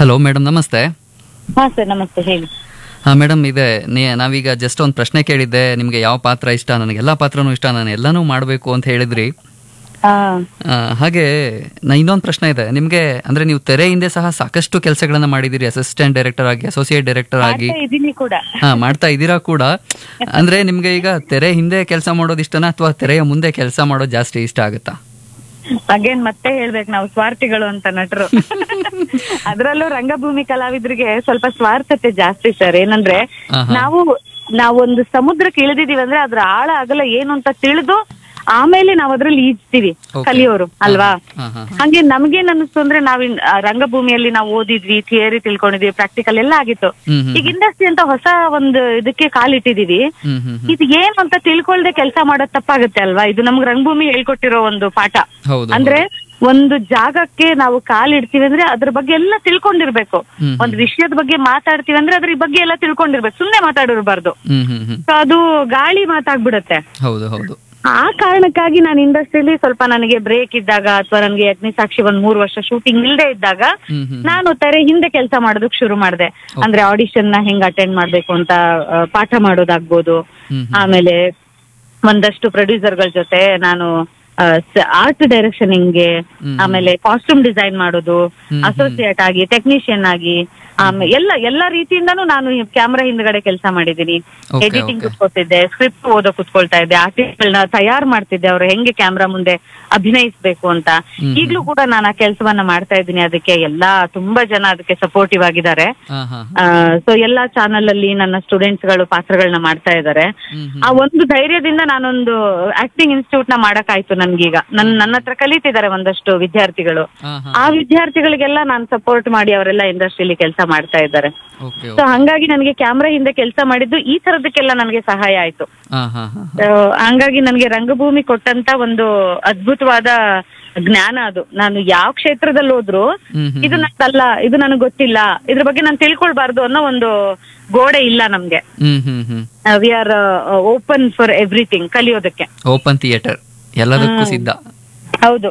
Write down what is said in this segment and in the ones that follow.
Hello madam ನಮಸ್ತೆ ಹಾ sir ನಮಸ್ತೆ ಹೇಳಿ ಹಾಂ ಮೇಡಮ್ ಇದೆ ನೀ ನಾವೀಗ ಜಸ್ಟ್ ಒಂದು ಪ್ರಶ್ನೆ ಕೇಳಿದ್ದೆ ನಿಮಗೆ ಯಾವ ಪಾತ್ರ ಇಷ್ಟ ನನಗೆ ಎಲ್ಲ ಪಾತ್ರನೂ ಇಷ್ಟ ನಾನು ಎಲ್ಲನೂ ಮಾಡಬೇಕು ಅಂತ ಹೇಳಿದ್ರಿ ಹಾ ಆ, ಹಾಗೆ ನಾ ಇನ್ನೊಂದು ಪ್ರಶ್ನೆ ಇದೆ ನಿಮಗೆ ಅಂದರೆ ನೀವು ತೆರೆ ಹಿಂದೆ ಸಹ ಸಾಕಷ್ಟು ಕೆಲಸಗಳನ್ನ ಮಾಡಿದ್ದೀರಿ ಅಸಿಸ್ಟೆಂಟ್ ಡೈರೆಕ್ಟರ್ ಆಗಿ ಅಸೋಸಿಯೇಟ್ ಡೈರೆಕ್ಟರ್ ಆಗಿ ಮಾಡ್ತಾ ಇದೀನಿ ಕೂಡ ಹಾ ಮಾಡ್ತಾ ಇದ್ದೀರಾ ಕೂಡ ಅಂದ್ರೆ ನಿಮ್ಗೆ ಈಗ ತೆರೆ ಹಿಂದೆ ಕೆಲಸ ಮಾಡೋದು ಇಷ್ಟನಾ ಅಥವಾ ತೆರೆಯ ಮುಂದೆ ಕೆಲಸ ಮಾಡೋದು ಜಾಸ್ತಿ ಇಷ್ಟ ಆಗುತ್ತಾ ಅಗೇನ್ ಮತ್ತೆ ಹೇಳ್ಬೇಕು ನಾವು ಸ್ವಾರ್ಥಿಗಳು ಅಂತ ನಟರು ಅದ್ರಲ್ಲೂ ರಂಗಭೂಮಿ ಕಲಾವಿದರಿಗೆ ಸ್ವಲ್ಪ ಸ್ವಾರ್ಥತೆ ಜಾಸ್ತಿ ಸರ್ ಏನಂದ್ರೆ ಆಹಾ. ನಾವು ನಾವೊಂದು ಸಮುದ್ರಕ್ಕೆ ಇಳಿದಿದೀವಿ ಅಂದ್ರೆ ಅದ್ರ ಆಳ ಅಗಲ ಏನು ಅಂತ ತಿಳಿದು ಆಮೇಲೆ ನಾವು ಅದ್ರಲ್ಲಿ ಈಜ್ತೀವಿ Okay. ಕಲಿಯೋರು ಅಲ್ವಾ ಹಾ ಹಾ ಹಂಗೆ ನಮ್ಗೇನ್ ಅನ್ನಿಸ್ತು ಅಂದ್ರೆ ನಾವ್ ಇನ್- ಆ, ರಂಗಭೂಮಿಯಲ್ಲಿ ನಾವು ಓದಿದ್ವಿ ಥಿಯರಿ ತಿಳ್ಕೊಂಡಿದ್ವಿ ಪ್ರಾಕ್ಟಿಕಲ್ ಎಲ್ಲ ಆಗಿತ್ತು ಹ್ಮ್ ಹ್ಮ್ ಈಗ ಇಂಡಸ್ಟ್ರಿ ಅಂತ ಹೊಸ ಒಂದು ಇದಕ್ಕೆ ಕಾಲಿಟ್ಟಿದೀವಿ ಹ್ಮ್ ಹ್ಮ್ ಹ್ಮ್ ಇದು ಏನು ಅಂತ ತಿಳ್ಕೊಳ್ದೆ ಕೆಲಸ ಮಾಡೋದ್ ತಪ್ಪಾಗುತ್ತೆ ಅಲ್ವಾ ಇದು ನಮ್ಗ್ ರಂಗಭೂಮಿ ಹೇಳ್ಕೊಟ್ಟಿರೋ ಒಂದು ಪಾಠ ಹೌದು ಅಂದ್ರೆ ಒಂದು ಜಾಗಕ್ಕೆ ನಾವು ಕಾಲಿಡ್ತೀವಿ ಅಂದ್ರೆ ಅದ್ರ ಬಗ್ಗೆ ಎಲ್ಲ ತಿಳ್ಕೊಂಡಿರ್ಬೇಕು ಹ್ಮ್. ಒಂದ್ ವಿಷಯದ ಬಗ್ಗೆ ಮಾತಾಡ್ತೀವಿ ಅಂದ್ರೆ ಅದ್ರ ಬಗ್ಗೆ ಎಲ್ಲ ತಿಳ್ಕೊಂಡಿರ್ಬೇಕು ಸುಮ್ನೆ ಮಾತಾಡಿರ್ಬಾರ್ದು ಹ್ಮ್ ಹ್ಮ್ ಹ್ಮ್ ಸೊ ಅದು ಗಾಳಿ ಮಾತಾಗ್ಬಿಡತ್ತೆ ಹೌದು ಹೌದು ಆ ಕಾರಣಕ್ಕಾಗಿ ನಾನು ಇಂಡಸ್ಟ್ರಿಲಿ ಸ್ವಲ್ಪ ನನಗೆ ಬ್ರೇಕ್ ಇದ್ದಾಗ ಅಥವಾ ನನಗೆ ಅಗ್ನಿಸಾಕ್ಷಿ ಒಂದ್ ಮೂರ್ ವರ್ಷ ಶೂಟಿಂಗ್ ಇಲ್ಲದೆ ಇದ್ದಾಗ ಹ್ಮ್ ಹ್ಮ್ ನಾನು ತೆರೆ ಹಿಂದೆ ಕೆಲಸ ಮಾಡೋದಕ್ ಶುರು ಮಾಡಿದೆ ಅಂದ್ರೆ ಆಡಿಷನ್ ನ ಹೆಂಗ್ ಅಟೆಂಡ್ ಮಾಡ್ಬೇಕು ಅಂತ ಆ, ಪಾಠ ಮಾಡೋದಾಗ್ಬೋದು ಹ್ಮ್ ಹ್ಮ್ ಆಮೇಲೆ ಒಂದಷ್ಟು ಪ್ರೊಡ್ಯೂಸರ್ ಗಳ ಜೊತೆ ನಾನು ಆರ್ಟ್ ಡೈರೆಕ್ಷನಿಂಗ್ಗೆ ಹ್ಮ್. ಆಮೇಲೆ ಕಾಸ್ಟ್ಯೂಮ್ ಡಿಸೈನ್ ಮಾಡೋದು ಹ್ಮ್. ಅಸೋಸಿಯೇಟ್ ಆಗಿ ಟೆಕ್ನಿಷಿಯನ್ ಆಗಿ ಆಮೇಲೆ ಎಲ್ಲ ಎಲ್ಲಾ ರೀತಿಯಿಂದಾನು ನಾನು ಕ್ಯಾಮ್ರಾ ಹಿಂದ್ಗಡೆ ಕೆಲಸ ಮಾಡಿದೀನಿ Okay, ಎಡಿಟಿಂಗ್ okay. ಕುತ್ಕೊಳ್ತಿದ್ದೆ ಸ್ಕ್ರಿಪ್ಟ್ ಓದೋ ಕುತ್ಕೊಳ್ತಾ ಇದ್ದೆ ಆರ್ಟಿಸ್ಟ್ಗಳನ್ನ ತಯಾರು ಮಾಡ್ತಿದ್ದೆ ಅವ್ರು ಹೆಂಗೆ ಕ್ಯಾಮ್ರಾ ಮುಂದೆ ಅಭಿನಯಿಸ್ಬೇಕು ಅಂತ ಹ್ಮ್. ಈಗ್ಲೂ ಕೂಡ ನಾನು ಆ ಕೆಲಸವನ್ನ ಮಾಡ್ತಾ ಇದ್ದೀನಿ ಅದಕ್ಕೆ ಎಲ್ಲಾ ತುಂಬಾ ಜನ ಅದಕ್ಕೆ ಸಪೋರ್ಟಿವ್ ಆಗಿದ್ದಾರೆ ಹಾ ಹಾ ಸೊ ಎಲ್ಲಾ ಚಾನಲ್ ಅಲ್ಲಿ ನನ್ನ ಸ್ಟೂಡೆಂಟ್ಸ್ ಗಳು ಪಾತ್ರಗಳನ್ನ ಮಾಡ್ತಾ ಇದ್ದಾರೆ ಹ್ಮ್ ಆ ಒಂದು ಧೈರ್ಯದಿಂದ ನಾನೊಂದು ಆಕ್ಟಿಂಗ್ ಇನ್ಸ್ಟಿಟ್ಯೂಟ್ ನ ಮಾಡಕ್ಕಾಯ್ತು ನನ್ಗೀಗ ನನ್ ನನ್ನ ಹತ್ರ ಕಲಿತಿದ್ದಾರೆ ಒಂದಷ್ಟು ವಿದ್ಯಾರ್ಥಿಗಳು ಹಾ ಹಾ ಆ ವಿದ್ಯಾರ್ಥಿಗಳಿಗೆಲ್ಲ ನಾನು ಸಪೋರ್ಟ್ ಮಾಡಿ ಅವರೆಲ್ಲ ಇಂಡಸ್ಟ್ರಿಲಿ ಕೆಲಸ ಮಾಡ್ತಾ ಇದ್ದಾರೆ ಓಕೆ ಸೊ ಹಂಗಾಗಿ ನನಗೆ ಕ್ಯಾಮ್ರಾ ಹಿಂದೆ ಕೆಲಸ ಮಾಡಿದ್ದು ಈ ತರದಕ್ಕೆಲ್ಲ ನನಗೆ ಸಹಾಯ ಆಯ್ತು ಹಾ ಹಾ ಹಾ So, ಹಂಗಾಗಿ ನನಗೆ ರಂಗಭೂಮಿ ಕೊಟ್ಟಂತ ಒಂದು ಅದ್ಭುತವಾದ ಜ್ಞಾನ ಅದು ನಾನು ಯಾವ ಕ್ಷೇತ್ರದಲ್ಲಿ ಹೋದ್ರು ಹ್ಮ್ ಹ್ಮ್ ಇದು ನಂದಲ್ಲ ಇದು ನನಗೆ ಗೊತ್ತಿಲ್ಲ ಇದ್ರ ಬಗ್ಗೆ ನಾನು ತಿಳ್ಕೊಳ್ಬಾರ್ದು ಅನ್ನೋ ಒಂದು ಗೋಡೆ ಇಲ್ಲ ನಮ್ಗೆ hmm hmm hmm we are open for everything ಕಲಿಯೋದಕ್ಕೆ ಓಪನ್ ಥಿಯೇಟರ್ ಎಲ್ಲದಕ್ಕೂ ಸಿದ್ಧ ಹೌದು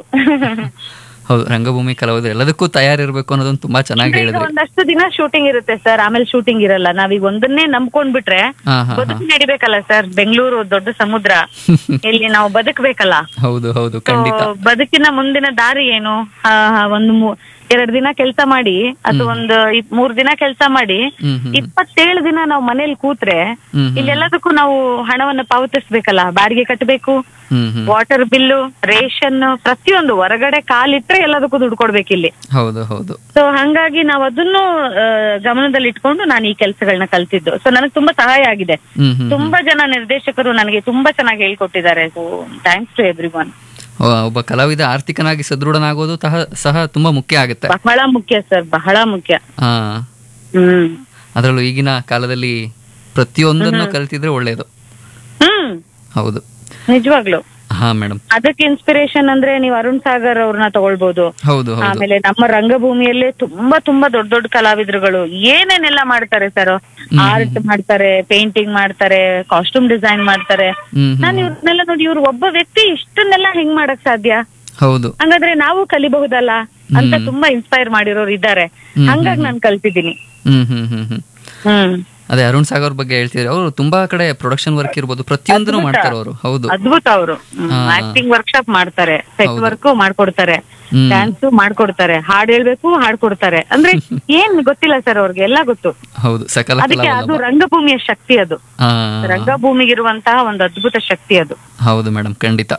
ಹೌದು ರಂಗಭೂಮಿ ಕಲಾವಿದರು ಎಲ್ಲದಕ್ಕೂ ತಯಾರಿರ್ಬೇಕು ಅನ್ನೋದೊಂದು ತುಂಬಾ ಚೆನ್ನಾಗಿ ಈಗ ಹೇಳಿದ್ರಿ ಒಂದಷ್ಟು ದಿನ ಶೂಟಿಂಗ್ ಇರುತ್ತೆ ಸರ್ ಆಮೇಲೆ ಶೂಟಿಂಗ್ ಇರಲ್ಲ ನಾವೀಗ ಒಂದನ್ನೇ ನಂಬ್ಕೊಂಡ್ಬಿಟ್ರೆ ಹಾ ಹಾ ಹಾ ಬದುಕು ನಡಿಬೇಕಲ್ಲ ಸರ್ ಬೆಂಗಳೂರು ದೊಡ್ಡ ಸಮುದ್ರ ಇಲ್ಲಿ ನಾವು ಬದುಕಬೇಕಲ್ಲ ಹೌದು ಹೌದು ಖಂಡಿತ So, ಬದುಕಿನ ಮುಂದಿನ ದಾರಿ ಏನು ಆ, ಆ, ಒಂದು ಮೂ- ಎರಡ್ ದಿನ ಕೆಲಸ ಮಾಡಿ ಅಥವಾ ಒಂದು ಇಪ್- ಮೂರ್ ದಿನ ಕೆಲಸ ಮಾಡಿ ಹ್ಮ್ ಹ್ಮ್ ಇಪ್ಪತ್ತೇಳು ದಿನ ನಾವು ಮನೇಲಿ ಕೂತ್ರೆ ಹ್ಮ್ ಹ್ಮ್ ಇಲ್ಲೆಲ್ಲದಕ್ಕೂ ನಾವು ಹಣವನ್ನ ಪಾವತಿಸ್ಬೇಕಲ್ಲ ಬಾಡಿಗೆ ಕಟ್ಟಬೇಕು ಹ್ಮ್ ಹ್ಮ್ ವಾಟರ್ ಬಿಲ್ಲು ರೇಷನ್ ಪ್ರತಿಯೊಂದು ಹೊರಗಡೆ ಕಾಲಿಟ್ರೆ ಎಲ್ಲದಕ್ಕೂ ದುಡ್ಡು ಕೊಡ್ಬೇಕಿಲ್ಲಿ ಹೌದು ಹೌದು ಸೊ ಹಂಗಾಗಿ ನಾವು ಅದನ್ನು ಆ, ಗಮನದಲ್ಲಿ ಇಟ್ಕೊಂಡು ನಾನು ಈ ಕೆಲಸಗಳನ್ನ ಕಲ್ತಿದ್ದು ಸೊ ನನಗೆ ತುಂಬಾ ಸಹಾಯ ಆಗಿದೆ ಹ್ಮ್ ಹ್ಮ್ ತುಂಬಾ ಜನ ನಿರ್ದೇಶಕರು ನನಗೆ ತುಂಬಾ ಚೆನ್ನಾಗಿ ಹೇಳ್ಕೊಟ್ಟಿದ್ದಾರೆ so thanks to everyone ಓ, ಒಬ್ಬ ಕಲಾವಿದ ಆರ್ಥಿಕನಾಗಿ ಸದೃಢನಾಗೋದು ತಹ ಸಹ ತುಂಬಾ ಮುಖ್ಯ ಆಗುತ್ತೆ ಬಹಳ ಮುಖ್ಯ ಸರ್ ಬಹಳ ಮುಖ್ಯ ಹಾ ಹ್ಮ್ ಅದರಲ್ಲೂ ಈಗಿನ ಕಾಲದಲ್ಲಿ ಪ್ರತಿಯೊಂದನ್ನು ಕಲ್ತಿದ್ರೆ ಒಳ್ಳೇದು ಹ್ಮ್ ಹೌದು ನಿಜವಾಗ್ಲು ಹಾ ಮೇಡಮ್ ಅದಕ್ಕೆ ಇನ್ಸ್ಪಿರೇಷನ್ ಅಂದ್ರೆ ನೀವು ಅರುಣ್ ಸಾಗರ್ ಅವ್ರನ್ನ ತಗೊಳ್ಬಹುದು ಹೌದು ಹೌದು ಆಮೇಲೆ ನಮ್ಮ ರಂಗಭೂಮಿಯಲ್ಲೇ ತುಂಬಾ ತುಂಬಾ ದೊಡ್ಡ ದೊಡ್ಡ ಕಲಾವಿದರುಗಳು ಏನೇನೆಲ್ಲ ಮಾಡ್ತಾರೆ ಸರ್ ಆರ್ಟ್ ಮಾಡ್ತಾರೆ ಪೇಂಟಿಂಗ್ ಮಾಡ್ತಾರೆ ಕಾಸ್ಟ್ಯೂಮ್ ಡಿಸೈನ್ ಮಾಡ್ತಾರೆ ಹ್ಮ್ ಹ್ಮ್ ನಾನು ಇವ್ರನ್ನೆಲ್ಲ ನೋಡಿ ಇವ್ರು ಒಬ್ಬ ವ್ಯಕ್ತಿ ಇಷ್ಟನ್ನೆಲ್ಲ ಹೆಂಗ್ ಮಾಡಕ್ ಸಾಧ್ಯ ಹೌದು ಹಂಗಾದ್ರೆ ನಾವು ಕಲಿಬಹುದಲ್ಲ ಅಂತ ತುಂಬಾ ಇನ್ಸ್ಪೈರ್ ಮಾಡಿರೋರು ಇದ್ದಾರೆ ಹಂಗಾಗಿ ನಾನು ಕಲ್ತಿದ್ದೀನಿ ಹ್ಮ್ ಹ್ಮ್ ಹ್ಮ್ ಹ್ಮ್ ಹ್ಮ್ ಅದೇ ಅರುಣ್ ಸಾಗರ್ ಬಗ್ಗೆ ಹೇಳ್ತಿದ್ರೆ ಅವರು ತುಂಬಾ ಕಡೆ ಪ್ರೊಡಕ್ಷನ್ ವರ್ಕ್ ಇರ್ಬೋದು ಪ್ರತಿಯೊಂದನ್ನು ಮಾಡ್ತಾರೆ ಅವರು ಹೌದು ಅದ್ಭುತ ಅವರು ಆಕ್ಟಿಂಗ್ ವರ್ಕ್ಶಾಪ್ ಮಾಡ್ತಾರೆ ಸೆಟ್ ವರ್ಕ್ ಮಾಡ್ಕೊಡ್ತಾರೆ ಹ್ಮ್. ಡ್ಯಾನ್ಸ್ ಮಾಡ್ಕೊಡ್ತಾರೆ ಹಾಡ್ ಹೇಳ್ಬೇಕು ಹಾಡ್ಕೊಡ್ತಾರೆ ಅಂದ್ರೆ ಏನ್ ಗೊತ್ತಿಲ್ಲ ಸರ್ ಅವ್ರಿಗೆ ಎಲ್ಲ ಗೊತ್ತು ಹೌದು ಸಕಲ ಅದಕ್ಕೆ ಕಲಾ ಅದು ರಂಗಭೂಮಿಯ ಶಕ್ತಿ ಅದು ಹಾ ರಂಗಭೂಮಿಗಿರುವಂತಹ ಒಂದು ಅದ್ಭುತ ಶಕ್ತಿ ಅದು ಹೌದು ಮೇಡಮ್ ಖಂಡಿತ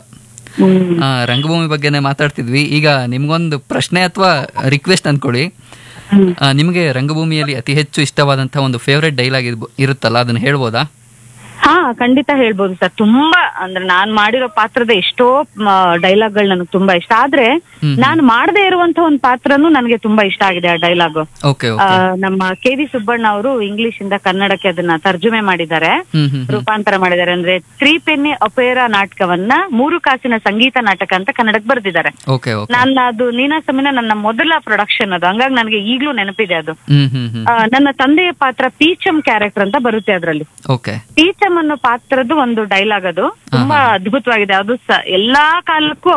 ಆ, ರಂಗಭೂಮಿ ಬಗ್ಗೆನೇ ಮಾತಾಡ್ತಿದ್ವಿ ಈಗ ನಿಮ್ಗೊಂದು ಪ್ರಶ್ನೆ ಅಥವಾ ರಿಕ್ವೆಸ್ಟ್ ಅನ್ಕೊಳ್ಳಿ ಹ್ಮ್. ಆ, ನಿಮಗೆ ರಂಗಭೂಮಿಯಲ್ಲಿ ಅತಿ ಹೆಚ್ಚು ಇಷ್ಟವಾದಂತಹ ಒಂದು ಫೇವ್ರೆಟ್ ಡೈಲಾಗ್ ಇರುತ್ತಲ್ಲ ಅದನ್ನ ಹೇಳ್ಬೋದಾ ಹಾ ಖಂಡಿತ ಹೇಳ್ಬೋದು ಸರ್ ತುಂಬಾ ಅಂದ್ರೆ ನಾನ್ ಮಾಡಿರೋ ಪಾತ್ರದ ಎಷ್ಟೋ ಡೈಲಾಗ್ಗಳು ನನಗೆ ತುಂಬಾ ಇಷ್ಟ ಆದ್ರೆ ಹ್ಮ್. ನಾನು ಮಾಡದೇ ಇರುವಂತ ಒಂದು ಪಾತ್ರನೂ ನನಗೆ ತುಂಬಾ ಇಷ್ಟ ಆಗಿದೆ ಆ ಡೈಲಾಗ್ ಓಕೆ ಆ, ಓಕೆ ನಮ್ಮ ಕೆ ವಿ ಸುಬ್ಬಣ್ಣ ಅವರು ಇಂಗ್ಲಿಷ್ ಇಂದ ಕನ್ನಡಕ್ಕೆ ಅದನ್ನ ತರ್ಜುಮೆ ಮಾಡಿದ್ದಾರೆ ಹ್ಮ್ ಹ್ಮ್ ಹ್ಮ್. ರೂಪಾಂತರ ಮಾಡಿದ್ದಾರೆ ಅಂದ್ರೆ ತ್ರೀ ಪೆನ್ನಿ ಅಪೇರ ನಾಟಕವನ್ನ ಮೂರು ಕಾಸಿನ ಸಂಗೀತ ನಾಟಕ ಅಂತ ಕನ್ನಡಕ್ಕೆ ಬರೆದಿದ್ದಾರೆ ಓಕೆ ಓಕೆ ನಾನು ಅದು ನೀನಾಸಮಿನ ನನ್ನ ಮೊದಲ ಪ್ರೊಡಕ್ಷನ್ ಅದು ಹಂಗಾಗಿ ನನಗೆ ಈಗ್ಲೂ ನೆನಪಿದೆ ಅದು ಹ್ಮ್ ಹ್ಮ್ ಹ್ಮ್ ಆ, ನನ್ನ ತಂದೆಯ ಪಾತ್ರ ಪೀಚಮ್ ಕ್ಯಾರೆಕ್ಟರ್ ಅಂತ ಬರುತ್ತೆ ಅದರಲ್ಲಿ ಓಕೆ ಪೀಚಮ್ ಅನ್ನೋ ಪಾತ್ರದ ಒಂದು ಡೈಲಾಗ್ ಅದು ತುಂಬಾ ಅದ್ಭುತವಾಗಿದೆ ಅದು ಸ- ಎಲ್ಲಾ ಕಾಲಕ್ಕೂ